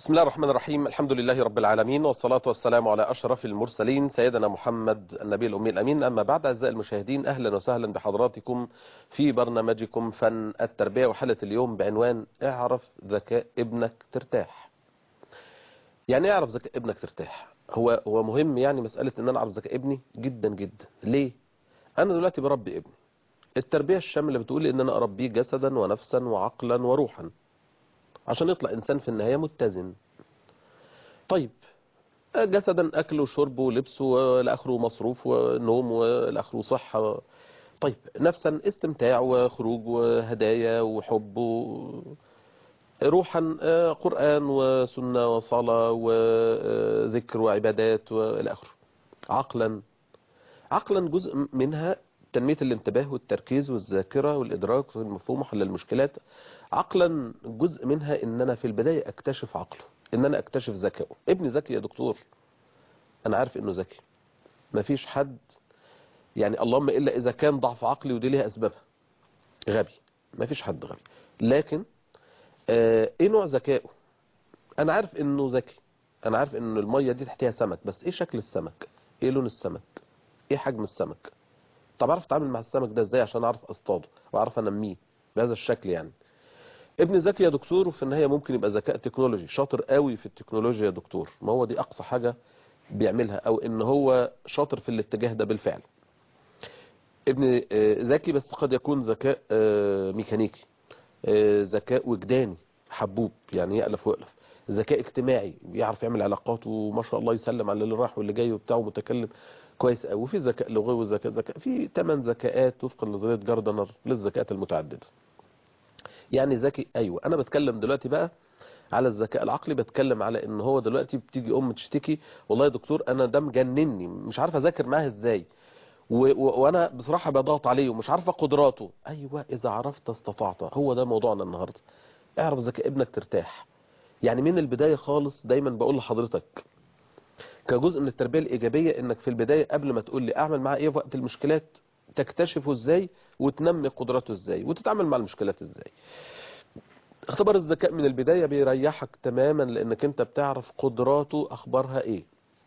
بسم الله الرحمن الرحيم الحمد لله رب العالمين والصلاة والسلام على أشرف المرسلين سيدنا محمد النبي الأمي الأمين أما بعد أعزائي المشاهدين أهلا وسهلا بحضراتكم في برنامجكم فن التربية وحلقة اليوم بعنوان اعرف ذكاء ابنك ترتاح يعني ايه اعرف ذكاء ابنك ترتاح هو هو مهم يعني مسألة ان انا اعرف ذكاء ابني جدا جدا ليه انا دلوقتي بربي ابني التربية الشاملة بتقول لي ان انا اربيه جسدا ونفسا وعقلا وروحا عشان يطلع انسان في النهاية متزن طيب جسدا اكله وشربه ولبسه والاخره مصروف ونوم والاخره صحة طيب نفسا استمتاع وخروج وهدايا وحب و... روحا قرآن وسنة وصلاة وذكر وعبادات والى اخره عقلا عقلا جزء منها تنمية الانتباه والتركيز والذاكرة والإدراك والمفهوم وحل المشكلات عقلا جزء منها ان انا في البداية اكتشف عقله ان انا اكتشف ذكائه ابني ذكي يا دكتور انا عارف انه ذكي مفيش حد يعني اللهم الا اذا كان ضعف عقلي ودي ليها اسبابها غبي مفيش حد غبي لكن آه ايه نوع ذكائه انا عارف انه ذكي انا عارف ان المية دي تحتها سمك بس ايه شكل السمك ايه لون السمك ايه حجم السمك طب اعرف اتعامل مع السمك ده ازاي عشان اعرف اصطاده واعرف انميه بهذا الشكل يعني ابن ذكي يا دكتور وفي النهاية ممكن يبقى ذكاء تكنولوجي شاطر قوي في التكنولوجيا يا دكتور ما هو دي اقصى حاجة بيعملها او ان هو شاطر في الاتجاه ده بالفعل ابن ذكي بس قد يكون ذكاء ميكانيكي ذكاء وجداني حبوب يعني يألف ويألف ذكاء اجتماعي بيعرف يعمل علاقات وما شاء الله يسلم على اللي راح واللي جاي وبتاعه متكلم كويس قوي وفي ذكاء لغوي وذكاء ذكاء في ثمان ذكاءات وفقا لنظريه جاردنر للذكاءات المتعدده يعني ذكي ايوه انا بتكلم دلوقتي بقى على الذكاء العقلي بتكلم على ان هو دلوقتي بتيجي ام تشتكي والله يا دكتور انا ده مجنني مش عارف اذاكر معاه ازاي و... و... وانا بصراحه بضغط عليه ومش عارفه قدراته ايوه اذا عرفت استطعت هو ده موضوعنا النهارده اعرف ذكاء ابنك ترتاح يعني من البدايه خالص دايما بقول لحضرتك كجزء من التربيه الايجابيه انك في البدايه قبل ما تقول لي اعمل معاه ايه في وقت المشكلات تكتشفه ازاي وتنمي قدراته ازاي وتتعامل مع المشكلات ازاي اختبار الذكاء من البداية بيريحك تماما لانك انت بتعرف قدراته اخبارها ايه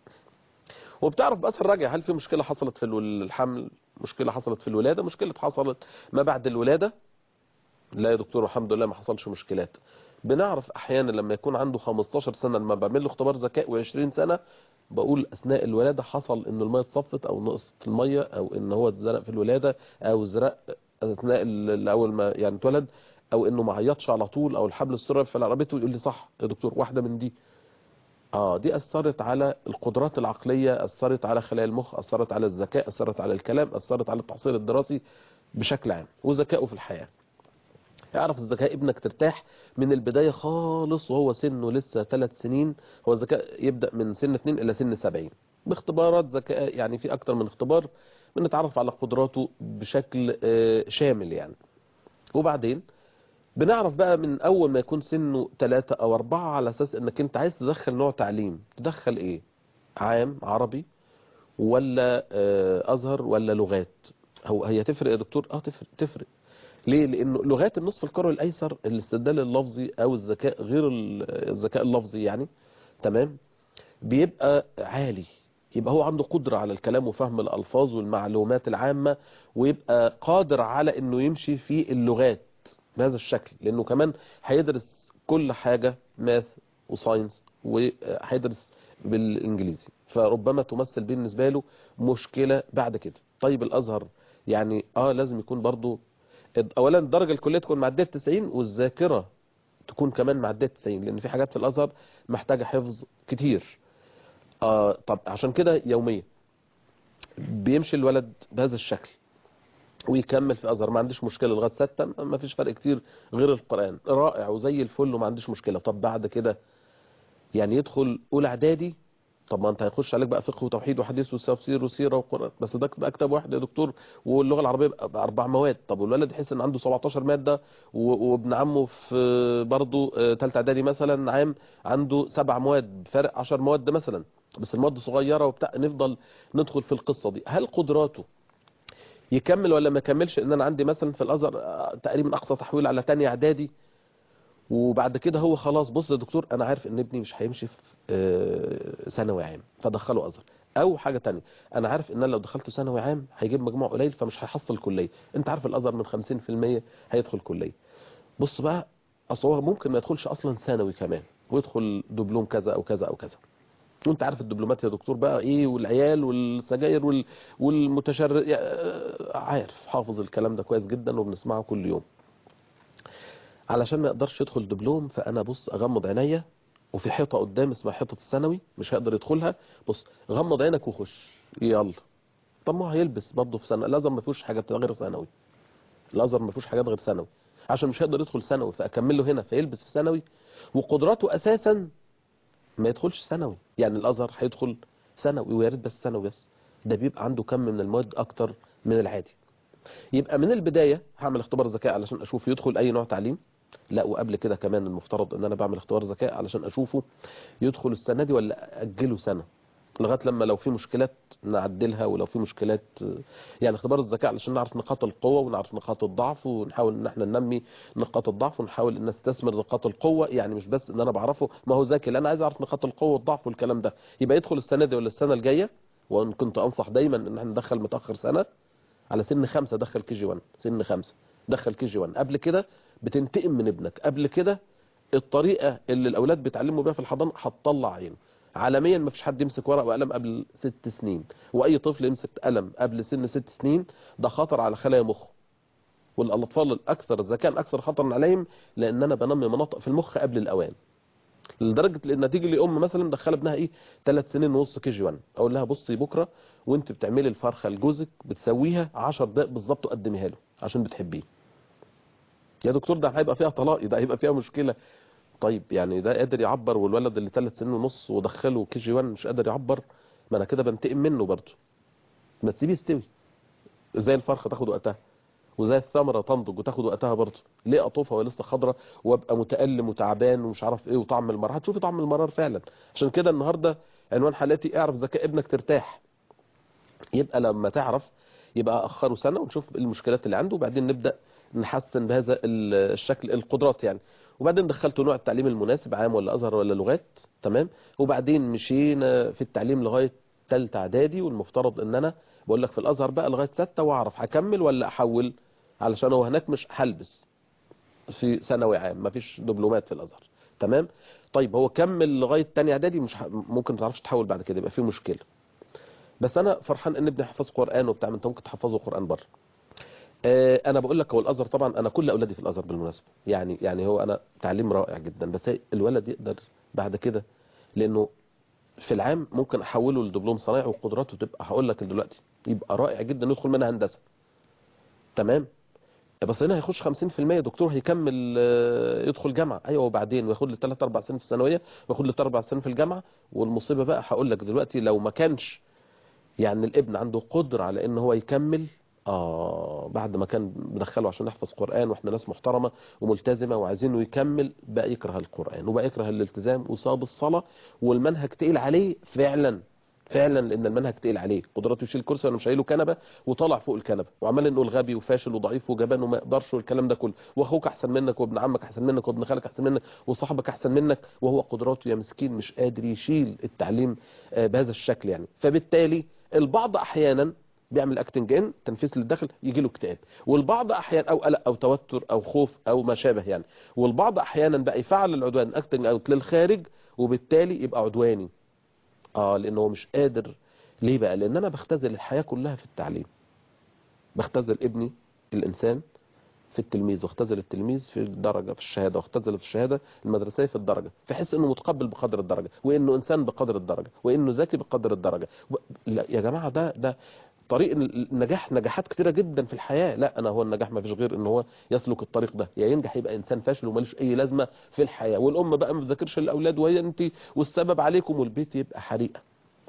وبتعرف بأثر راجع هل في مشكلة حصلت في الحمل مشكلة حصلت في الولادة مشكلة حصلت ما بعد الولادة لا يا دكتور الحمد لله ما حصلش مشكلات بنعرف احيانا لما يكون عنده 15 سنة لما بعمل له اختبار ذكاء و20 سنة بقول اثناء الولادة حصل ان المية اتصفت او نقصت المية او ان هو اتزرق في الولادة او زرق اثناء اول ما يعني اتولد او انه ما عيطش على طول او الحبل السري في عربيته يقول لي صح يا دكتور واحدة من دي اه دي اثرت على القدرات العقلية اثرت على خلايا المخ اثرت على الذكاء اثرت على الكلام اثرت على التحصيل الدراسي بشكل عام وذكائه في الحياة اعرف الذكاء ابنك ترتاح من البداية خالص وهو سنه لسه ثلاث سنين هو الذكاء يبدأ من سن 2 إلى سن 70 باختبارات ذكاء يعني في أكتر من اختبار بنتعرف على قدراته بشكل شامل يعني وبعدين بنعرف بقى من أول ما يكون سنه 3 أو 4 على أساس أنك أنت عايز تدخل نوع تعليم تدخل إيه عام عربي ولا أزهر ولا لغات هو هي تفرق يا دكتور اه تفرق تفرق ليه لانه لغات النصف الكروي الايسر الاستدلال اللفظي او الذكاء غير الذكاء اللفظي يعني تمام بيبقى عالي يبقى هو عنده قدرة على الكلام وفهم الالفاظ والمعلومات العامة ويبقى قادر على انه يمشي في اللغات بهذا الشكل لانه كمان هيدرس كل حاجة ماث وساينس وهيدرس بالانجليزي فربما تمثل بالنسبة له مشكلة بعد كده طيب الازهر يعني اه لازم يكون برضو اولا الدرجه الكليه تكون معديه 90 والذاكره تكون كمان معديه 90 لان في حاجات في الازهر محتاجه حفظ كتير آه طب عشان كده يوميا بيمشي الولد بهذا الشكل ويكمل في ازهر ما عنديش مشكله لغايه سته ما فيش فرق كتير غير القران رائع وزي الفل وما عنديش مشكله طب بعد كده يعني يدخل اولى اعدادي طب ما انت هيخش عليك بقى فقه وتوحيد وحديث وتفسير وسيره وقران بس ده بقى كتاب واحد يا دكتور واللغه العربيه بقى اربع مواد طب والولد يحس ان عنده 17 ماده وابن عمه في برضه ثالثه اعدادي مثلا عام عنده سبع مواد فرق 10 مواد مثلا بس المواد صغيره وبتاع نفضل ندخل في القصه دي هل قدراته يكمل ولا ما يكملش ان انا عندي مثلا في الازهر تقريبا اقصى تحويل على ثانيه اعدادي وبعد كده هو خلاص بص يا دكتور انا عارف ان ابني مش هيمشي في آه، ثانوي عام فدخله ازهر او حاجه تانية انا عارف ان انا لو دخلته ثانوي عام هيجيب مجموع قليل فمش هيحصل كليه انت عارف الازهر من 50% هيدخل كليه بص بقى اصل هو ممكن ما يدخلش اصلا ثانوي كمان ويدخل دبلوم كذا او كذا او كذا وانت عارف الدبلومات يا دكتور بقى ايه والعيال والسجاير وال... والمتشرد يا- آه، عارف حافظ الكلام ده كويس جدا وبنسمعه كل يوم علشان ما يقدرش يدخل دبلوم فانا بص اغمض عينيا وفي حيطه قدام اسمها حيطه الثانوي مش هيقدر يدخلها بص غمض عينك وخش يلا طب ما هو هيلبس برضه في سنه الازهر ما فيهوش حاجه غير ثانوي الازهر ما فيهوش حاجات غير ثانوي عشان مش هيقدر يدخل ثانوي فاكمل له هنا فيلبس في ثانوي وقدراته اساسا ما يدخلش ثانوي يعني الازهر هيدخل ثانوي ويا ريت بس ثانوي بس ده بيبقى عنده كم من المواد اكتر من العادي يبقى من البدايه هعمل اختبار ذكاء علشان اشوف يدخل اي نوع تعليم لا وقبل كده كمان المفترض ان انا بعمل اختبار ذكاء علشان اشوفه يدخل السنه دي ولا اجله سنه لغايه لما لو في مشكلات نعدلها ولو في مشكلات يعني اختبار الذكاء علشان نعرف نقاط القوه ونعرف نقاط الضعف ونحاول ان احنا ننمي نقاط الضعف ونحاول ان نستثمر نقاط القوه يعني مش بس ان انا بعرفه ما هو ذكي لا انا عايز اعرف نقاط القوه والضعف والكلام ده يبقى يدخل السنه دي ولا السنه الجايه وان كنت انصح دايما ان احنا ندخل متاخر سنه على سن خمسة دخل كي جي 1 سن خمسة دخل كي جي 1 قبل كده بتنتقم من ابنك قبل كده الطريقة اللي الأولاد بيتعلموا بيها في الحضانة هتطلع عينه عالميا ما فيش حد يمسك ورق وقلم قبل ست سنين وأي طفل يمسك قلم قبل سن ست سنين ده خطر على خلايا مخه والأطفال الأكثر ذكاء أكثر خطرا عليهم لأن أنا بنمي مناطق في المخ قبل الأوان لدرجه ان تيجي لي ام مثلا مدخله ابنها ايه ثلاث سنين ونص كي جي 1 اقول لها بصي بكره وانت بتعملي الفرخه لجوزك بتسويها 10 دقائق بالظبط وقدميها له عشان بتحبيه يا دكتور ده هيبقى فيها طلاق ده هيبقى فيها مشكله طيب يعني ده قادر يعبر والولد اللي ثلاث سنين ونص ودخله كي جي 1 مش قادر يعبر ما انا كده بنتقم منه برضه ما تسيبيه يستوي زي الفرخه تاخد وقتها وزي الثمرة تنضج وتاخد وقتها برضه ليه اطوفها وهي لسه خضرة وابقى متألم وتعبان ومش عارف ايه وطعم المرار هتشوفي طعم المرار فعلا عشان كده النهاردة عنوان حالاتي اعرف ذكاء ابنك ترتاح يبقى لما تعرف يبقى اخره سنة ونشوف المشكلات اللي عنده وبعدين نبدأ نحسن بهذا ال- الشكل القدرات يعني وبعدين دخلته نوع التعليم المناسب عام ولا ازهر ولا لغات تمام وبعدين مشينا في التعليم لغايه ثالثه اعدادي والمفترض ان انا بقول لك في الازهر بقى لغايه سته واعرف هكمل ولا احول علشان هو هناك مش هلبس في ثانوي عام مفيش دبلومات في الازهر تمام طيب هو كمل لغايه ثانيه اعدادي مش ح... ممكن ما تعرفش تحول بعد كده يبقى في مشكله بس انا فرحان ان ابني حفظ قران وبتاع ما انت ممكن تحفظه قران بره آه، انا بقول لك هو الازهر طبعا انا كل اولادي في الازهر بالمناسبه يعني يعني هو انا تعليم رائع جدا بس هي- الولد يقدر بعد كده لانه في العام ممكن احوله لدبلوم صنايع وقدراته تبقى هقول لك دلوقتي يبقى رائع جدا يدخل منها هندسه تمام بس هنا هيخش 50% دكتور هيكمل آه، يدخل جامعه ايوه وبعدين وياخد له 3 4 سنين في الثانويه وياخد له 3 4 سنين في الجامعه والمصيبه بقى هقول لك دلوقتي لو ما كانش يعني الابن عنده قدرة على ان هو يكمل اه بعد ما كان بندخله عشان يحفظ قرآن واحنا ناس محترمة وملتزمة وعايزينه يكمل بقى يكره القرآن وبقى يكره الالتزام وصاب الصلاة والمنهج تقيل عليه فعلا فعلا لان المنهج تقيل عليه قدراته يشيل كرسي وانا مش شايله كنبه وطلع فوق الكنبه وعمال نقول غبي وفاشل وضعيف وجبان وما يقدرش والكلام ده كله واخوك احسن منك وابن عمك احسن منك وابن خالك احسن منك وصاحبك احسن منك وهو قدراته يا مسكين مش قادر يشيل التعليم آه، بهذا الشكل يعني فبالتالي البعض احيانا بيعمل اكتنج ان تنفيذ للداخل يجي له اكتئاب والبعض احيانا او قلق او توتر او خوف او ما شابه يعني والبعض احيانا بقى يفعل العدوان اكتنج اوت للخارج وبالتالي يبقى عدواني اه لانه هو مش قادر ليه بقى لان انا بختزل الحياه كلها في التعليم بختزل ابني الانسان في التلميذ واختزل التلميذ في الدرجه في الشهاده واختزل في الشهاده المدرسيه في الدرجه فيحس انه متقبل بقدر الدرجه وانه انسان بقدر الدرجه وانه ذكي بقدر الدرجه و... لا يا جماعه ده ده طريق النجاح نجاحات كتيره جدا في الحياه لا انا هو النجاح ما فيش غير ان هو يسلك الطريق ده يا ينجح يبقى انسان فاشل ومالوش اي لازمه في الحياه والام بقى ما بتذاكرش الاولاد وهي انت والسبب عليكم والبيت يبقى حريقه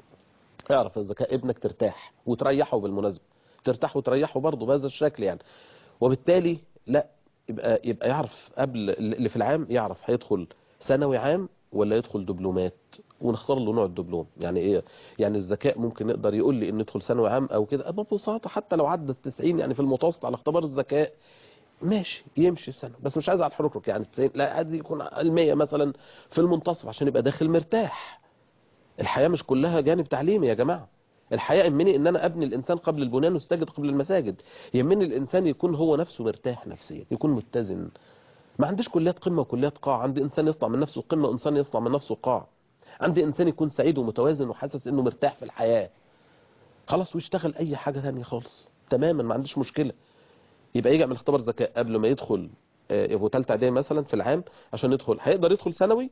اعرف الذكاء ابنك ترتاح وتريحه بالمناسبه ترتاح وتريحه برضه بهذا الشكل يعني وبالتالي لا يبقى يبقى يعرف قبل اللي في العام يعرف هيدخل ثانوي عام ولا يدخل دبلومات ونختار له نوع الدبلوم يعني ايه يعني الذكاء ممكن يقدر يقول لي ان يدخل ثانوي عام او كده ببساطه حتى لو عدى ال 90 يعني في المتوسط على اختبار الذكاء ماشي يمشي في سنه بس مش عايز على الحركرك يعني 90 لا عايز يكون المية مثلا في المنتصف عشان يبقى داخل مرتاح الحياه مش كلها جانب تعليمي يا جماعه الحياه يهمني ان انا ابني الانسان قبل البنيان واستجد قبل المساجد يهمني الانسان يكون هو نفسه مرتاح نفسيا يكون متزن ما عنديش كليات قمه وكليات قاع عندي انسان يصنع من نفسه قمه وانسان يصنع من نفسه قاع عندي انسان يكون سعيد ومتوازن وحاسس انه مرتاح في الحياه خلاص ويشتغل اي حاجه ثانيه خالص تماما ما عنديش مشكله يبقى يجي يعمل اختبار ذكاء قبل ما يدخل آه، يبقى ثالثه اعدادي مثلا في العام عشان يدخل هيقدر يدخل ثانوي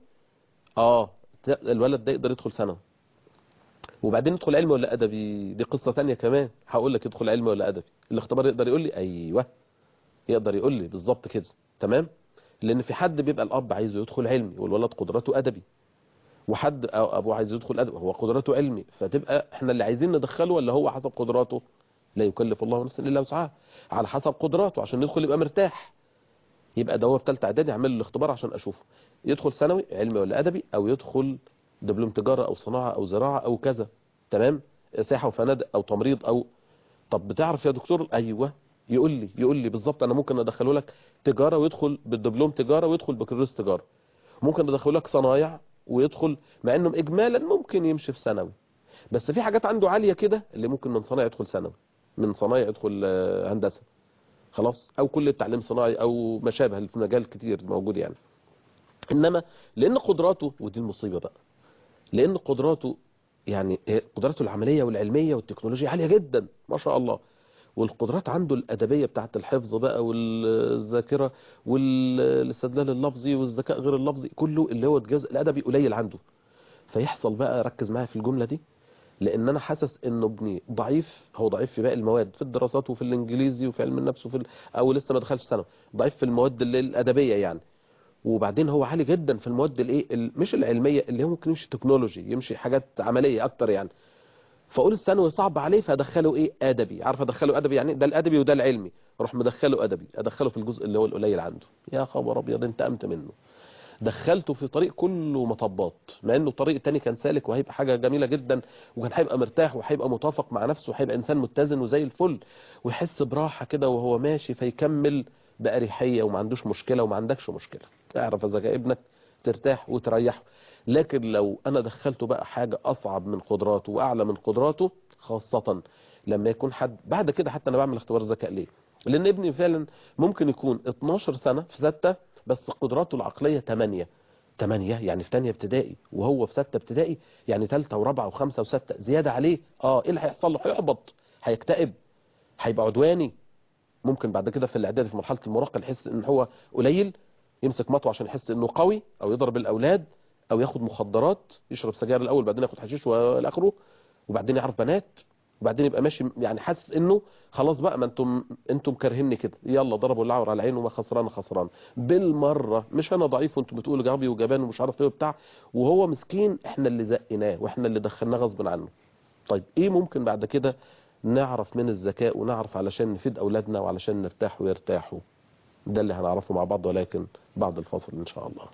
اه ت- الولد ده يقدر يدخل ثانوي وبعدين يدخل علمي ولا ادبي دي قصه تانية كمان هقول لك يدخل علمي ولا ادبي الاختبار يقدر يقول لي ايوه يقدر يقول لي بالظبط كده تمام لان في حد بيبقى الاب عايزه يدخل علمي والولد قدراته ادبي وحد أو ابوه عايز يدخل ادبي هو قدراته علمي فتبقى احنا اللي عايزين ندخله ولا هو حسب قدراته لا يكلف الله نفسا الا وسعها على حسب قدراته عشان يدخل يبقى مرتاح يبقى ده هو في ثالثه اعدادي اعمل له الاختبار عشان اشوفه يدخل ثانوي علمي ولا ادبي او يدخل دبلوم تجاره او صناعه او زراعه او كذا تمام سياحه وفنادق او تمريض او طب بتعرف يا دكتور ايوه يقول لي يقول لي بالظبط انا ممكن ادخله لك تجاره ويدخل بالدبلوم تجاره ويدخل بكالوريوس تجاره ممكن ادخله لك صنايع ويدخل مع انه اجمالا ممكن يمشي في ثانوي بس في حاجات عنده عاليه كده اللي ممكن من صنايع يدخل ثانوي من صنايع يدخل آه، هندسه خلاص او كل التعليم صناعي او ما شابه في مجال كتير موجود يعني انما لان قدراته ودي المصيبه بقى لان قدراته يعني إيه، قدراته العمليه والعلميه والتكنولوجيا عاليه جدا ما شاء الله والقدرات عنده الادبيه بتاعه الحفظ بقى والذاكره والاستدلال اللفظي والذكاء غير اللفظي كله اللي هو الجزء الادبي قليل عنده فيحصل بقى ركز معايا في الجمله دي لان انا حاسس انه ابني ضعيف هو ضعيف في باقي المواد في الدراسات وفي الانجليزي وفي علم النفس وفي ال... او لسه ما دخلش ثانوي ضعيف في المواد اللي الادبيه يعني وبعدين هو عالي جدا في المواد الايه ال- مش العلميه اللي هو ممكن يمشي تكنولوجي يمشي حاجات عمليه اكتر يعني فاقول الثانوي صعب عليه فادخله ايه ادبي عارف ادخله ادبي يعني ده الادبي وده العلمي اروح مدخله ادبي ادخله في الجزء اللي هو القليل عنده يا خبر ابيض انت قمت منه دخلته في طريق كله مطبات مع انه الطريق التاني كان سالك وهيبقى حاجه جميله جدا وكان هيبقى مرتاح وهيبقى متوافق مع نفسه وهيبقى انسان متزن وزي الفل ويحس براحه كده وهو ماشي فيكمل بأريحية وما عندوش مشكلة وما عندكش مشكلة اعرف اذا ابنك ترتاح وتريحه لكن لو انا دخلته بقى حاجة اصعب من قدراته واعلى من قدراته خاصة لما يكون حد بعد كده حتى انا بعمل اختبار ذكاء ليه لان ابني فعلا ممكن يكون 12 سنة في ستة بس قدراته العقلية 8 8 يعني في تانية ابتدائي وهو في ستة ابتدائي يعني تالتة ورابعة وخمسة وستة زيادة عليه اه ايه اللي هيحصل له هيحبط هيكتئب هيبقى عدواني ممكن بعد كده في الاعدادي في مرحله المراهقه يحس ان هو قليل يمسك مطوه عشان يحس انه قوي او يضرب الاولاد او ياخد مخدرات يشرب سجاير الاول بعدين ياخد حشيش والى اخره وبعدين يعرف بنات وبعدين يبقى ماشي يعني حاسس انه خلاص بقى ما انتم انتم كارهيني كده يلا ضربوا العور على عينه ما خسران خسران بالمره مش انا ضعيف وانتم بتقولوا جابي وجبان ومش عارف ايه وبتاع وهو مسكين احنا اللي زقناه واحنا اللي دخلناه غصب عنه طيب ايه ممكن بعد كده نعرف من الذكاء ونعرف علشان نفيد أولادنا وعلشان نرتاح ويرتاحوا ده اللي هنعرفه مع بعض ولكن بعد الفصل إن شاء الله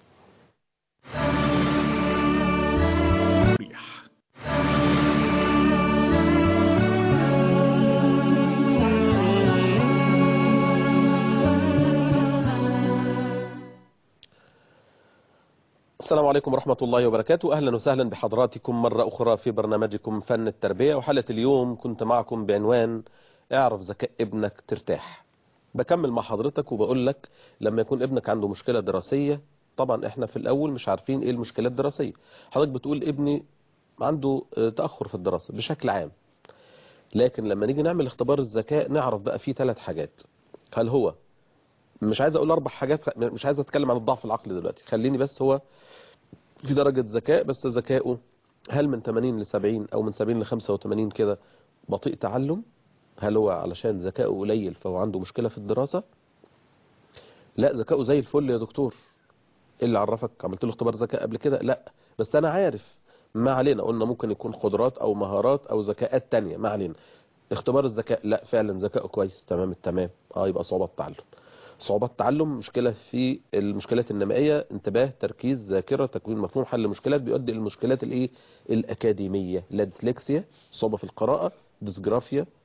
السلام عليكم ورحمة الله وبركاته أهلا وسهلا بحضراتكم مرة أخرى في برنامجكم فن التربية وحلقة اليوم كنت معكم بعنوان اعرف ذكاء ابنك ترتاح بكمل مع حضرتك وبقول لك لما يكون ابنك عنده مشكلة دراسية طبعا احنا في الأول مش عارفين ايه المشكلات الدراسية حضرتك بتقول ابني عنده تأخر في الدراسة بشكل عام لكن لما نيجي نعمل اختبار الذكاء نعرف بقى فيه ثلاث حاجات هل هو مش عايز اقول اربع حاجات مش عايز اتكلم عن الضعف العقلي دلوقتي خليني بس هو في درجة ذكاء بس ذكائه هل من 80 ل 70 او من 70 ل 85 كده بطيء تعلم هل هو علشان ذكائه قليل فهو عنده مشكلة في الدراسة لا ذكائه زي الفل يا دكتور ايه اللي عرفك عملت له اختبار ذكاء قبل كده لا بس انا عارف ما علينا قلنا ممكن يكون قدرات او مهارات او ذكاءات تانية ما علينا اختبار الذكاء لا فعلا ذكائه كويس تمام التمام اه يبقى صعوبات تعلم صعوبات تعلم مشكلة في المشكلات النمائية انتباه تركيز ذاكرة تكوين مفهوم حل مشكلات بيؤدي الى المشكلات الايه الاكاديمية لا ديسلكسيا صعوبة في القراءة ديسجرافيا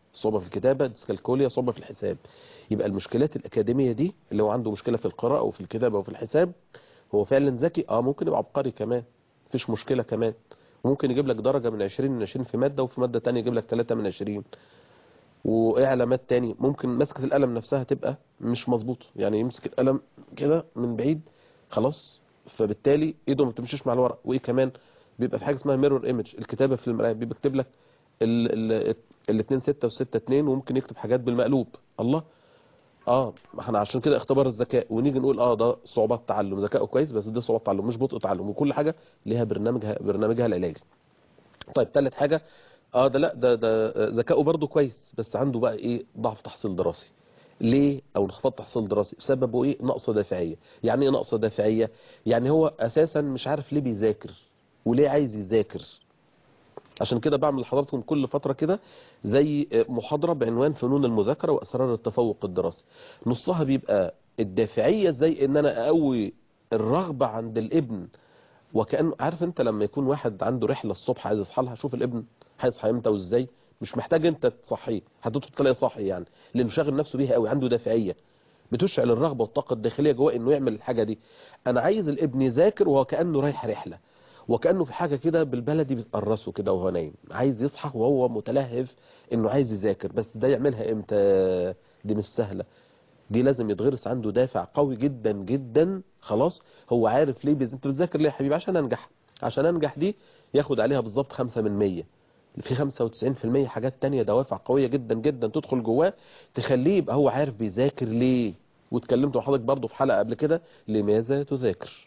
صعوبة في الكتابة ديسكالكوليا صعوبة في الحساب يبقى المشكلات الأكاديمية دي اللي هو عنده مشكلة في القراءة وفي الكتابة وفي الحساب هو فعلا ذكي اه ممكن يبقى عبقري كمان مفيش مشكلة كمان ممكن يجيب لك درجة من 20 من 20 في مادة وفي مادة تانية يجيب لك 3 من 20 وايه علامات تاني ممكن مسكة القلم نفسها تبقى مش مظبوطة يعني يمسك القلم كده من بعيد خلاص فبالتالي ايده ما بتمشيش مع الورق وايه كمان بيبقى في حاجه اسمها ميرور ايمج الكتابه في المرايه بيبقى كاتب لك الاثنين 6 و6 2 وممكن يكتب حاجات بالمقلوب الله اه ما احنا عشان كده اختبار الذكاء ونيجي نقول اه ده صعوبات تعلم ذكائه كويس بس دي صعوبات تعلم مش بطء تعلم وكل حاجه ليها برنامجها برنامجها العلاجي طيب ثالث حاجه اه ده لا ده ده ذكائه برضه كويس بس عنده بقى ايه ضعف تحصيل دراسي ليه او انخفاض تحصيل دراسي سببه ايه نقص دافعيه يعني ايه نقص دافعيه يعني هو اساسا مش عارف ليه بيذاكر وليه عايز يذاكر عشان كده بعمل لحضراتكم كل فترة كده زي محاضرة بعنوان فنون المذاكرة وأسرار التفوق الدراسي نصها بيبقى الدافعية ازاي ان انا اقوي الرغبة عند الابن وكأنه عارف انت لما يكون واحد عنده رحلة الصبح عايز يصحى لها شوف الابن هيصحى امتى وازاي مش محتاج انت تصحيه هتدخل تلاقيه صاحي يعني لانه شاغل نفسه بيها قوي عنده دافعية بتشعل الرغبة والطاقة الداخلية جواه انه يعمل الحاجة دي انا عايز الابن يذاكر وهو كأنه رايح رحلة وكأنه في حاجة كده بالبلدي بتقرصه كده وهو نايم عايز يصحى وهو متلهف انه عايز يذاكر بس ده يعملها امتى دي مش سهلة دي لازم يتغرس عنده دافع قوي جدا جدا خلاص هو عارف ليه بيز... انت بتذاكر ليه يا حبيبي عشان انجح عشان انجح دي ياخد عليها بالظبط 5 من 100 في 95% حاجات تانية دوافع قوية جدا جدا تدخل جواه تخليه يبقى هو عارف بيذاكر ليه واتكلمت مع حضرتك برضه في حلقة قبل كده لماذا تذاكر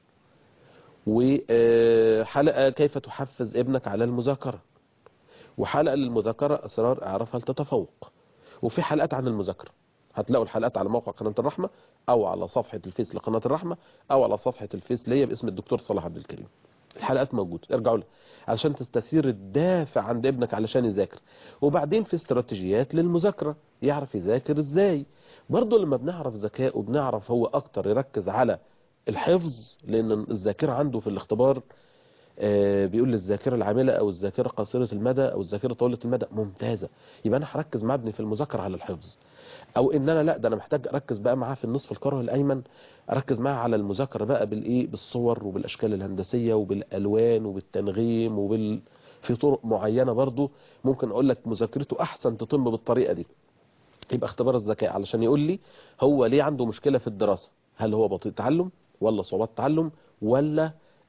وحلقة كيف تحفز ابنك على المذاكرة وحلقة للمذاكرة أسرار اعرفها لتتفوق وفي حلقات عن المذاكرة هتلاقوا الحلقات على موقع قناة الرحمة أو على صفحة الفيس لقناة الرحمة أو على صفحة الفيس ليا باسم الدكتور صلاح عبد الكريم الحلقات موجودة ارجعوا لها علشان تستثير الدافع عند ابنك علشان يذاكر وبعدين في استراتيجيات للمذاكرة يعرف يذاكر ازاي برضه لما بنعرف ذكائه بنعرف هو اكتر يركز على الحفظ لان الذاكرة عنده في الاختبار آه بيقول للذاكرة العاملة او الذاكرة قصيرة المدى او الذاكرة طويلة المدى ممتازة يبقى انا هركز مع ابني في المذاكرة على الحفظ او ان انا لا ده انا محتاج اركز بقى معاه في النصف الكره الايمن اركز معاه على المذاكره بقى بالايه بالصور وبالاشكال الهندسيه وبالالوان وبالتنغيم وبال في طرق معينه برضو ممكن اقول لك مذاكرته احسن تتم بالطريقه دي يبقى اختبار الذكاء علشان يقول لي هو ليه عنده مشكله في الدراسه هل هو بطيء تعلم ولا صعوبات تعلم ولا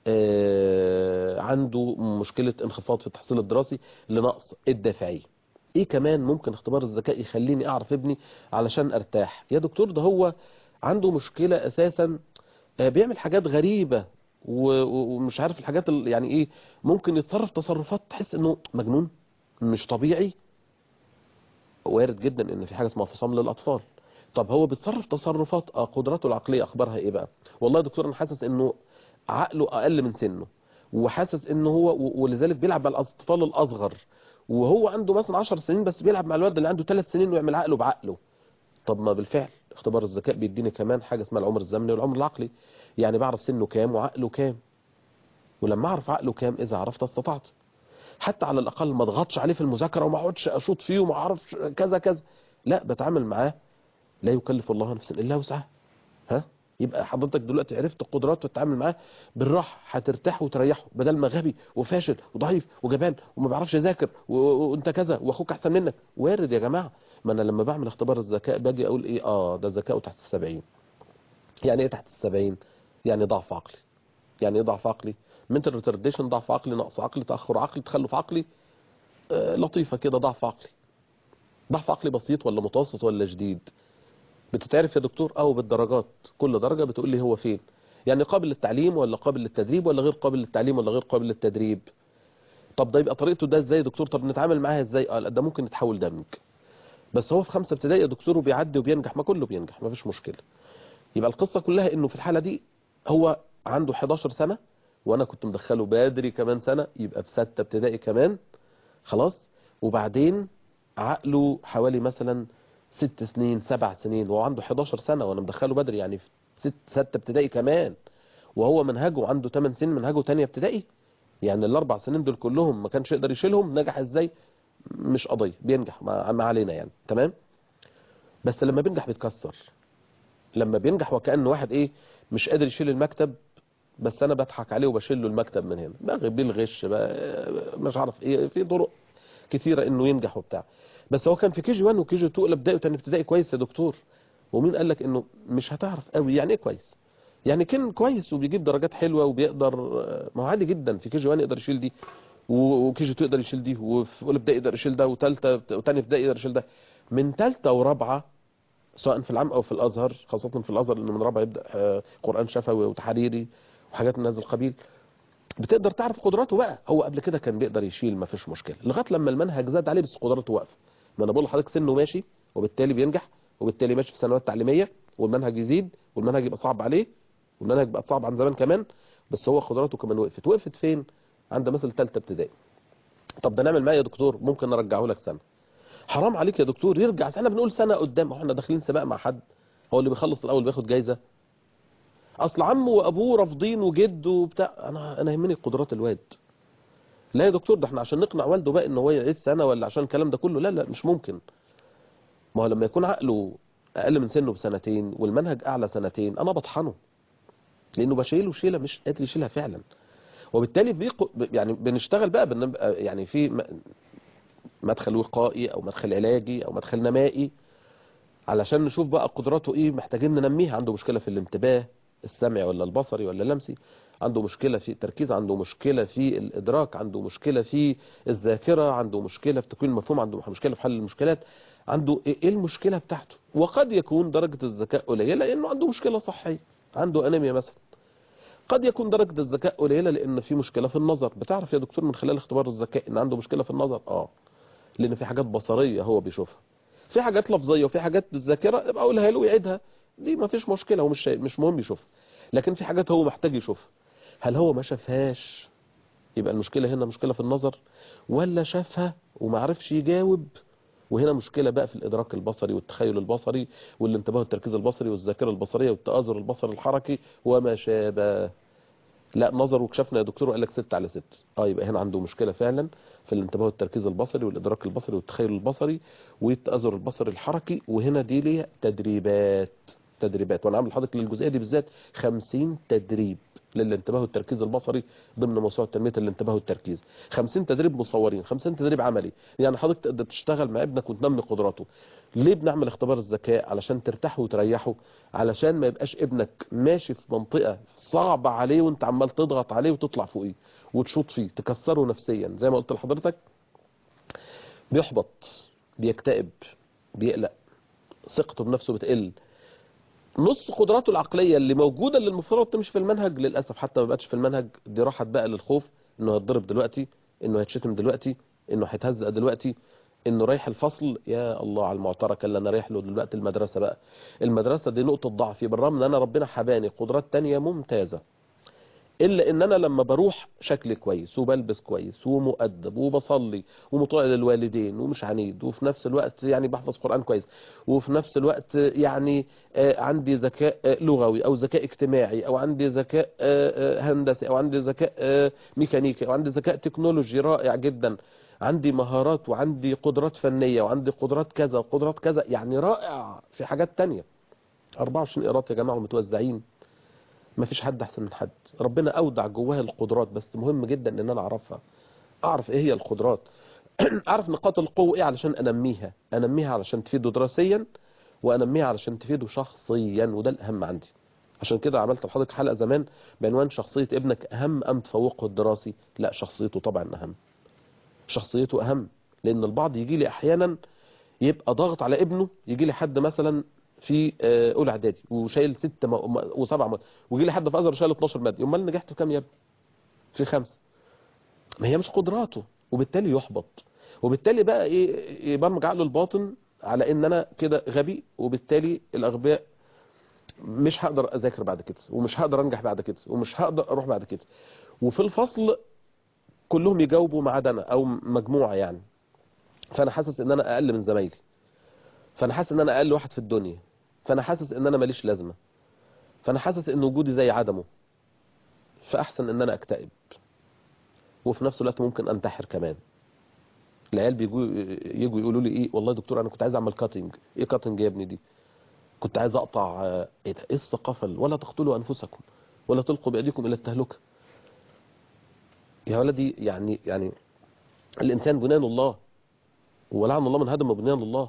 آه عنده مشكله انخفاض في التحصيل الدراسي لنقص الدافعيه ايه كمان ممكن اختبار الذكاء يخليني اعرف ابني علشان ارتاح يا دكتور ده هو عنده مشكلة اساسا بيعمل حاجات غريبة ومش عارف الحاجات يعني ايه ممكن يتصرف تصرفات تحس انه مجنون مش طبيعي وارد جدا ان في حاجة اسمها فصام للاطفال طب هو بيتصرف تصرفات اه قدراته العقلية اخبارها ايه بقى والله يا دكتور انا حاسس انه عقله اقل من سنه وحاسس انه هو ولذلك بيلعب مع الاطفال الاصغر وهو عنده مثلا 10 سنين بس بيلعب مع الولد اللي عنده 3 سنين ويعمل عقله بعقله طب ما بالفعل اختبار الذكاء بيديني كمان حاجة اسمها العمر الزمني والعمر العقلي يعني بعرف سنه كام وعقله كام ولما اعرف عقله كام اذا عرفت استطعت حتى على الاقل ما اضغطش عليه في المذاكره وما اقعدش اشوط فيه وما اعرفش كذا كذا لا بتعامل معاه لا يكلف الله نفسا الا وسعها ها يبقى حضرتك دلوقتي عرفت قدراته وتتعامل معاه بالراحه هترتاح وتريحه بدل ما غبي وفاشل وضعيف وجبان وما بيعرفش يذاكر وانت كذا واخوك احسن منك وارد يا جماعه ما انا لما بعمل اختبار الذكاء باجي اقول ايه اه ده ذكائه تحت السبعين يعني ايه تحت السبعين يعني ضعف عقلي يعني ايه ضعف عقلي منتال ريتارديشن ضعف عقلي نقص عقلي تاخر عقلي تخلف عقلي آه لطيفه كده ضعف عقلي ضعف عقلي بسيط ولا متوسط ولا شديد بتتعرف يا دكتور او بالدرجات كل درجة بتقول لي هو فين يعني قابل للتعليم ولا قابل للتدريب ولا غير قابل للتعليم ولا غير قابل للتدريب طب ده يبقى طريقته ده ازاي يا دكتور طب نتعامل معاها ازاي اه ده ممكن يتحول دمج بس هو في خمسة ابتدائي يا دكتور وبيعدي وبينجح ما كله بينجح ما فيش مشكلة يبقى القصة كلها انه في الحالة دي هو عنده 11 سنة وانا كنت مدخله بدري كمان سنة يبقى في ستة ابتدائي كمان خلاص وبعدين عقله حوالي مثلا ست سنين سبع سنين وهو عنده 11 سنة وانا مدخله بدري يعني في ست ستة ابتدائي كمان وهو منهجه عنده 8 سنين منهجه تانية ابتدائي يعني الاربع سنين دول كلهم ما كانش يقدر يشيلهم نجح ازاي مش قضيه بينجح ما ما علينا يعني تمام بس لما بينجح بيتكسر لما بينجح وكأنه واحد ايه مش قادر يشيل المكتب بس انا بضحك عليه وبشيل له المكتب من هنا بقى بالغش بقى مش عارف ايه في طرق كتيره انه ينجح وبتاع بس هو كان في كي جي 1 وكي جي 2 ولا ابتدائي وتاني ابتدائي كويس يا دكتور ومين قال لك انه مش هتعرف قوي يعني ايه كويس يعني كان كويس وبيجيب درجات حلوه وبيقدر ما هو عادي جدا في كي جي 1 يقدر يشيل دي وكي جي 2 يقدر يشيل دي وفي اولى ابتدائي يقدر يشيل ده وثالثه وثاني ابتدائي يقدر يشيل ده من ثالثه ورابعه سواء في العام او في الازهر خاصه في الازهر لان من رابعه يبدا آه، قران شفوي وتحريري وحاجات من هذا القبيل بتقدر تعرف قدراته بقى هو قبل كده كان بيقدر يشيل ما فيش مشكله لغايه لما المنهج زاد عليه بس قدراته واقفه ما انا بقول لحضرتك سنه ماشي وبالتالي بينجح وبالتالي ماشي في سنوات تعليميه والمنهج يزيد والمنهج يبقى صعب عليه والمنهج بقى صعب عن زمان كمان بس هو قدراته كمان وقفت وقفت فين عند مثل ثالثه ابتدائي طب ده نعمل معايا يا دكتور ممكن نرجعه لك سنه حرام عليك يا دكتور يرجع احنا بنقول سنه قدام هو احنا داخلين سباق مع حد هو اللي بيخلص الاول بياخد جايزه اصل عمه وابوه رافضين وجده وبتاع انا انا يهمني قدرات الواد لا يا دكتور ده احنا عشان نقنع والده بقى ان هو يعيد سنه ولا عشان الكلام ده كله لا لا مش ممكن ما هو لما يكون عقله اقل من سنه بسنتين والمنهج اعلى سنتين انا بطحنه لانه بشيله شيله مش قادر يشيلها فعلا وبالتالي في ق- يعني بنشتغل بقى بنبقى يعني في م- مدخل وقائي او مدخل علاجي او مدخل نمائي علشان نشوف بقى قدراته ايه محتاجين ننميها عنده مشكله في الانتباه السمعي ولا البصري ولا اللمسي عنده مشكله في التركيز عنده مشكله في الادراك عنده مشكله في الذاكره عنده مشكله في تكوين المفهوم عنده مشكله في حل المشكلات عنده ايه إيه المشكله بتاعته وقد يكون درجه الذكاء قليله لانه عنده مشكله صحيه عنده انيميا مثلا قد يكون درجة الذكاء قليلة لأن في مشكلة في النظر بتعرف يا دكتور من خلال اختبار الذكاء إن عنده مشكلة في النظر آه لأن في حاجات بصرية هو بيشوفها في حاجات لفظية وفي حاجات بالذاكرة يبقى أقولها له ويعيدها دي ما فيش مشكلة هو مش شايف- مش مهم يشوفها لكن في حاجات هو محتاج يشوفها هل هو ما شافهاش يبقى المشكلة هنا مشكلة في النظر ولا شافها وما عرفش يجاوب وهنا مشكلة بقى في الإدراك البصري والتخيل البصري والانتباه والتركيز البصري والذاكرة البصرية والتآزر البصري الحركي وما شابه لا نظر وكشفنا يا دكتور وقال لك 6 على 6 اه يبقى هنا عنده مشكله فعلا في الانتباه والتركيز البصري والادراك البصري والتخيل البصري والتاثر البصري الحركي وهنا دي ليه تدريبات تدريبات وانا عامل لحضرتك للجزئيه دي بالذات 50 تدريب للانتباه والتركيز البصري ضمن موسوعه تنميه الانتباه والتركيز 50 تدريب مصورين 50 تدريب عملي يعني حضرتك تقدر تشتغل مع ابنك وتنمي قدراته ليه بنعمل اختبار الذكاء علشان ترتاحه وتريحه علشان ما يبقاش ابنك ماشي في منطقة صعبة عليه وانت عمال تضغط عليه وتطلع فوقيه وتشوط فيه تكسره نفسيا زي ما قلت لحضرتك بيحبط بيكتئب بيقلق ثقته بنفسه بتقل نص قدراته العقلية اللي موجودة اللي المفترض تمشي في المنهج للأسف حتى ما بقتش في المنهج دي راحت بقى للخوف انه هيتضرب دلوقتي انه هيتشتم دلوقتي انه هيتهزق دلوقتي انه رايح الفصل يا الله على المعترك اللي انا رايح له دلوقتي المدرسة بقى المدرسة دي نقطة ضعفي بالرغم ان انا ربنا حباني قدرات تانية ممتازة الا ان انا لما بروح شكلي كويس وبلبس كويس ومؤدب وبصلي ومطيع للوالدين ومش عنيد وفي نفس الوقت يعني بحفظ قرآن كويس وفي نفس الوقت يعني آه، عندي ذكاء آه، لغوي او ذكاء اجتماعي او عندي ذكاء آه، آه، هندسي او عندي ذكاء آه، ميكانيكي او عندي ذكاء تكنولوجي رائع جدا عندي مهارات وعندي قدرات فنية وعندي قدرات كذا وقدرات كذا يعني رائع في حاجات تانية 24 قيراط يا جماعة ومتوزعين ما فيش حد احسن من حد ربنا اودع جواها القدرات بس مهم جدا ان انا اعرفها اعرف ايه هي القدرات اعرف نقاط القوة ايه علشان انميها انميها علشان تفيده دراسيا وانميها علشان تفيده شخصيا وده الاهم عندي عشان كده عملت لحضرتك حلقة زمان بعنوان شخصية ابنك اهم ام تفوقه الدراسي لا شخصيته طبعا اهم شخصيته اهم لان البعض يجي لي احيانا يبقى ضاغط على ابنه يجي لي حد مثلا في آه، اولى اعدادي وشايل ست م- م- وسبع مواد ويجي لي حد في ازهر شايل 12 ماده امال نجحت في كام يا ابني في خمسه ما هي مش قدراته وبالتالي يحبط وبالتالي بقى ايه يبرمج عقله الباطن على ان انا كده غبي وبالتالي الاغبياء مش هقدر اذاكر بعد كده ومش هقدر انجح بعد كده ومش هقدر اروح بعد كده وفي الفصل كلهم يجاوبوا ما عدا انا او مجموعه يعني فانا حاسس ان انا اقل من زمايلي فانا حاسس ان انا اقل واحد في الدنيا فانا حاسس ان انا ماليش لازمه فانا حاسس ان وجودي زي عدمه فاحسن ان انا اكتئب وفي نفس الوقت ممكن انتحر كمان العيال بيجوا يجوا يقولوا لي ايه والله يا دكتور انا كنت عايز اعمل كاتنج ايه كاتنج يا ابني دي كنت عايز اقطع آه، ايه ده ايه الثقافه ال- ولا تقتلوا انفسكم ولا تلقوا بايديكم الى التهلكه يا ولدي يعني يعني الانسان بنيان الله ولعن الله من هدم بنيان الله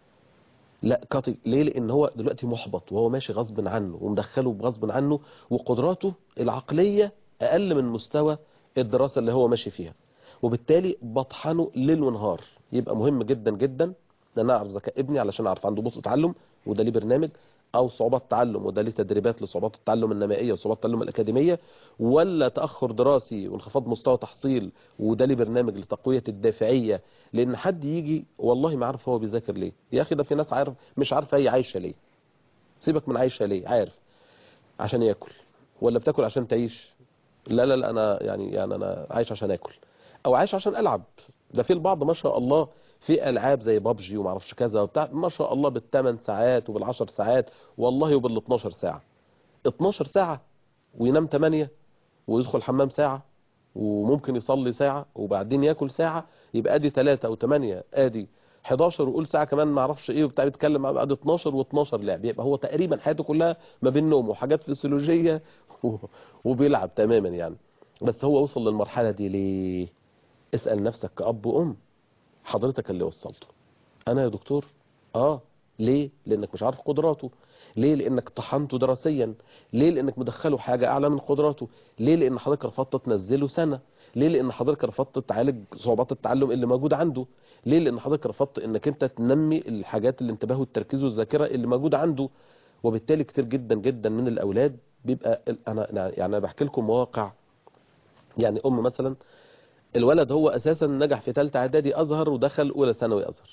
لا كاتنج ليه لان هو دلوقتي محبط وهو ماشي غصب عنه ومدخله بغصب عنه وقدراته العقليه اقل من مستوى الدراسه اللي هو ماشي فيها وبالتالي بطحنه ليل ونهار يبقى مهم جدا جدا ان انا اعرف ذكاء ابني علشان اعرف عنده بطء تعلم وده ليه برنامج او صعوبات تعلم وده ليه تدريبات لصعوبات التعلم النمائيه وصعوبات التعلم الاكاديميه ولا تاخر دراسي وانخفاض مستوى تحصيل وده ليه برنامج لتقويه الدافعيه لان حد يجي والله ما عارف هو بيذاكر ليه يا اخي ده في ناس عارف مش عارفه هي عايشه ليه سيبك من عايشه ليه عارف عشان ياكل ولا بتاكل عشان تعيش لا لا لا انا يعني يعني انا عايش عشان اكل او عايش عشان العب ده في البعض ما شاء الله في العاب زي بابجي وما اعرفش كذا وبتاع ما شاء الله بالثمان ساعات وبالعشر ساعات والله وبال 12 ساعه 12 ساعه وينام 8 ويدخل حمام ساعه وممكن يصلي ساعه وبعدين ياكل ساعه يبقى ادي 3 او 8 ادي 11 وقول ساعه كمان ما اعرفش ايه وبتاع بيتكلم مع بعض 12 و12 لعب يبقى هو تقريبا حياته كلها ما بين نوم وحاجات فسيولوجيه و- وبيلعب تماما يعني بس هو وصل للمرحله دي ليه اسال نفسك كاب وام حضرتك اللي وصلته انا يا دكتور اه ليه لانك مش عارف قدراته ليه لانك طحنته دراسيا ليه لانك مدخله حاجه اعلى من قدراته ليه لان حضرتك رفضت تنزله سنه ليه لان حضرتك رفضت تعالج صعوبات التعلم اللي موجوده عنده ليه لان حضرتك رفضت انك انت تنمي الحاجات الانتباه والتركيز والذاكره اللي موجوده عنده وبالتالي كتير جدا جدا من الاولاد بيبقى ال- انا أنا- يعني انا بحكي لكم مواقع يعني ام مثلا الولد هو اساسا نجح في ثالثه اعدادي ازهر ودخل اولى ثانوي ازهر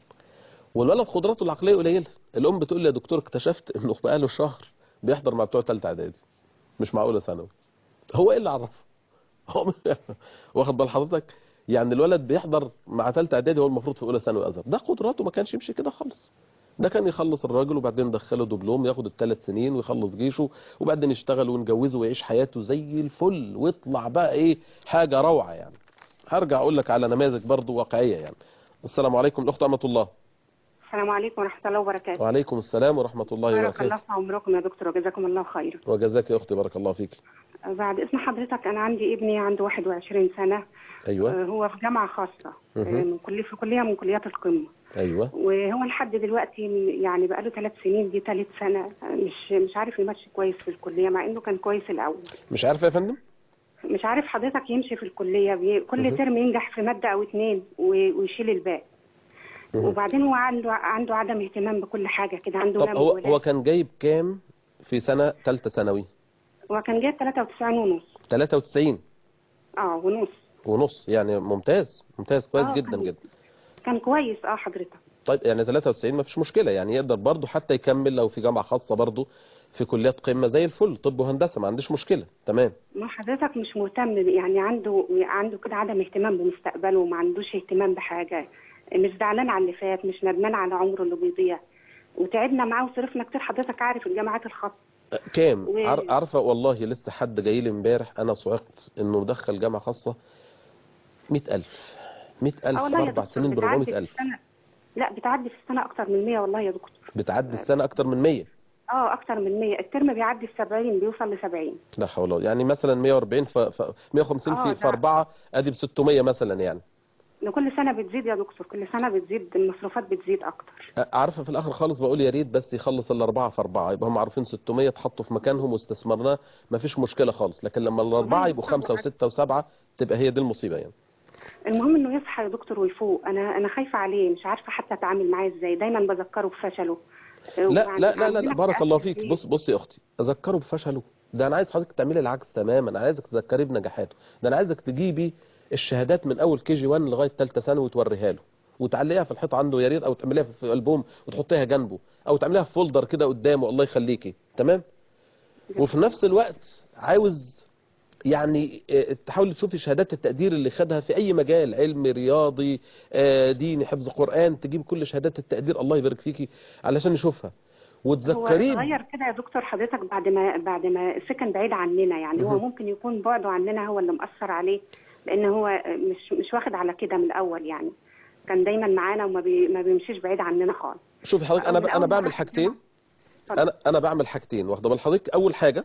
والولد قدراته العقليه قليله الام بتقول لي يا دكتور اكتشفت انه بقاله شهر بيحضر مع بتوع ثالثه اعدادي مش مع اولى ثانوي هو ايه اللي عرفه هو واخد بال حضرتك يعني الولد بيحضر مع ثالثه اعدادي هو المفروض في اولى ثانوي ازهر ده قدراته ما كانش يمشي كده خالص ده كان يخلص الراجل وبعدين ندخله دبلوم ياخد الثلاث سنين ويخلص جيشه وبعدين يشتغل ونجوزه ويعيش حياته زي الفل ويطلع بقى ايه حاجه روعه يعني هرجع اقول لك على نماذج برضو واقعيه يعني السلام عليكم الاخت امه الله السلام عليكم ورحمة الله وبركاته وعليكم السلام ورحمه الله بارك الله وبركاته في عمركم يا دكتور وجزاكم الله خيرا وجزاك يا اختي بارك الله فيك بعد اسم حضرتك أنا عندي ابني عنده 21 سنة ايوه آه، هو في جامعة خاصة مهم. آه، من كلية في كلية من كليات القمة ايوه وهو لحد دلوقتي م- يعني بقاله ثلاث سنين دي ثالث سنة آه، مش مش عارف يمشي كويس في الكلية مع إنه كان كويس الأول مش عارفه يا فندم مش عارف حضرتك يمشي في الكلية بي... مهم. كل ترم ينجح في مادة أو اتنين و... ويشيل الباقي مهم. وبعدين هو عنده عنده عدم اهتمام بكل حاجة كده عنده طب هم هو ولا- هو كان جايب كام في سنه ثالثه ثانوي هو كان جايب 93 ونص 93 اه ونص ونص يعني ممتاز ممتاز كويس آه، جدا كان- جدا كان كويس اه حضرتك طيب يعني 93 ما فيش مشكله يعني يقدر برضه حتى يكمل لو في جامعه خاصه برضه في كليات قمه زي الفل طب وهندسه ما عنديش مشكله تمام ما حضرتك مش مهتم يعني عنده عنده كده عدم اهتمام بمستقبله وما عندوش اهتمام بحاجه مش زعلان على اللي فات مش ندمان على عمره اللي بيضيع وتعبنا معاه وصرفنا كتير حضرتك عارف الجامعات الخاصه أه، كام و- عار- عارفه والله لسه حد جاي لي امبارح انا صعقت انه دخل جامعه خاصه 100000 100000 اه في والله يا اربع دكتور سنين ب بتعدي في 400000 السنه لا بتعدي في السنه اكتر من 100 والله يا دكتور بتعدي السنه اكتر من 100 اه اكتر من 100 الترم بيعدي في 70 بيوصل ل 70 لا حول ولا قوة. يعني مثلا 140 ف... ف... 150 آه، في في ده- 4 ادي ب 600 مثلا يعني كل سنه بتزيد يا دكتور كل سنه بتزيد المصروفات بتزيد اكتر عارفه في الاخر خالص بقول يا ريت بس يخلص الاربعه في اربعه يبقى هم عارفين 600 اتحطوا في مكانهم واستثمرناه ما فيش مشكله خالص لكن لما الاربعه والله يبقوا طبعا. خمسه وسته وسبعه تبقى هي دي المصيبه يعني المهم انه يصحى يا دكتور ويفوق انا انا خايفه عليه مش عارفه حتى اتعامل معاه ازاي دايما بذكره بفشله لا لا لا لا, لا عندنا بارك في الله أهل فيك البيت- بص بص يا اختي اذكره بفشله ده انا عايز حضرتك تعملي العكس تماما انا عايزك تذكريه بنجاحاته ده انا عايزك تجيبي الشهادات من اول كي جي 1 لغايه ثالثه ثانوي وتوريها له وتعلقيها في الحيطه عنده يا ريت او تعمليها في البوم وتحطيها جنبه او تعمليها في فولدر كده قدامه الله يخليكي تمام وفي نفس الوقت عاوز يعني آه، تحاولي تشوفي شهادات التقدير اللي خدها في اي مجال علمي رياضي آه، ديني حفظ قرآن تجيب كل شهادات التقدير الله يبارك فيكي علشان نشوفها هو وتذكريه اتغير كده يا دكتور حضرتك بعد ما بعد ما سكن بعيد عننا يعني هو مهم. ممكن يكون بعده عننا هو اللي مأثر عليه لان هو مش مش واخد على كده من الاول يعني كان دايما معانا وما بي... ما بيمشيش بعيد عننا خالص شوفي حضرتك انا ب... من انا أول بعمل مرة حاجتين اتفضل. انا انا بعمل حاجتين واخده بال حضرتك اول حاجه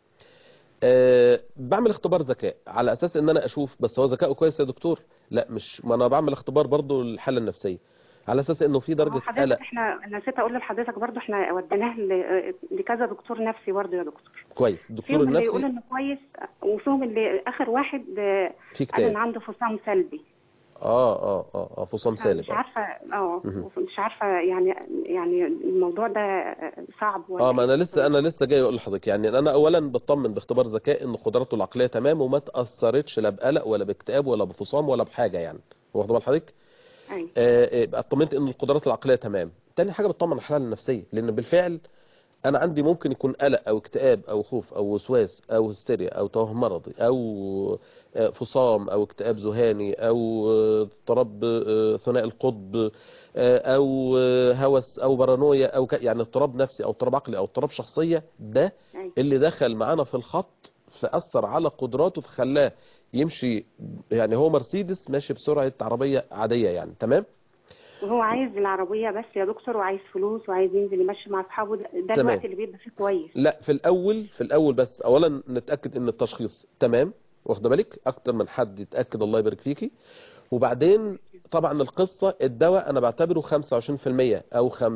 أه بعمل اختبار ذكاء على اساس ان انا اشوف بس هو ذكائه كويس يا دكتور لا مش ما انا بعمل اختبار برضو للحاله النفسيه على اساس انه في هو درجه حضرتك قلق احنا نسيت اقول لحضرتك برضو احنا وديناه ل... لكذا دكتور نفسي برضو يا دكتور كويس الدكتور فيهم اللي يقول النفسي انه كويس وفيهم اللي اخر واحد آه، في قال ان كتاب عنده فصام سلبي اه اه اه اه فصام سالب مش آه. عارفه اه مهم. مش عارفه يعني يعني الموضوع ده صعب ولا اه ما انا إيه؟ لسه انا لسه جاي اقول لحضرتك يعني انا اولا بطمن باختبار ذكاء ان قدراته العقليه تمام وما تاثرتش لا بقلق ولا باكتئاب ولا بفصام ولا بحاجه يعني واخد بال حضرتك أيوة. آه، يبقى اطمنت ان القدرات العقليه تمام تاني حاجه بتطمن على الحاله النفسيه لان بالفعل انا عندي ممكن يكون قلق او اكتئاب او خوف او وسواس او هستيريا او توهم مرضي او آه، فصام او اكتئاب ذهاني او آه، اضطراب آه، ثنائي القطب آه، او آه، هوس او بارانويا او ك... يعني اضطراب نفسي او اضطراب عقلي او اضطراب شخصيه ده أيوة. اللي دخل معانا في الخط فاثر على قدراته فخلاه يمشي يعني هو مرسيدس ماشي بسرعه عربيه عاديه يعني تمام وهو عايز العربيه بس يا دكتور وعايز فلوس وعايز ينزل يمشي مع اصحابه ده, ده تمام. الوقت اللي بيبقى فيه كويس لا في الاول في الاول بس اولا نتاكد ان التشخيص تمام واخده بالك اكتر من حد يتاكد الله يبارك فيكي وبعدين طبعا القصه الدواء انا بعتبره 25% او 50%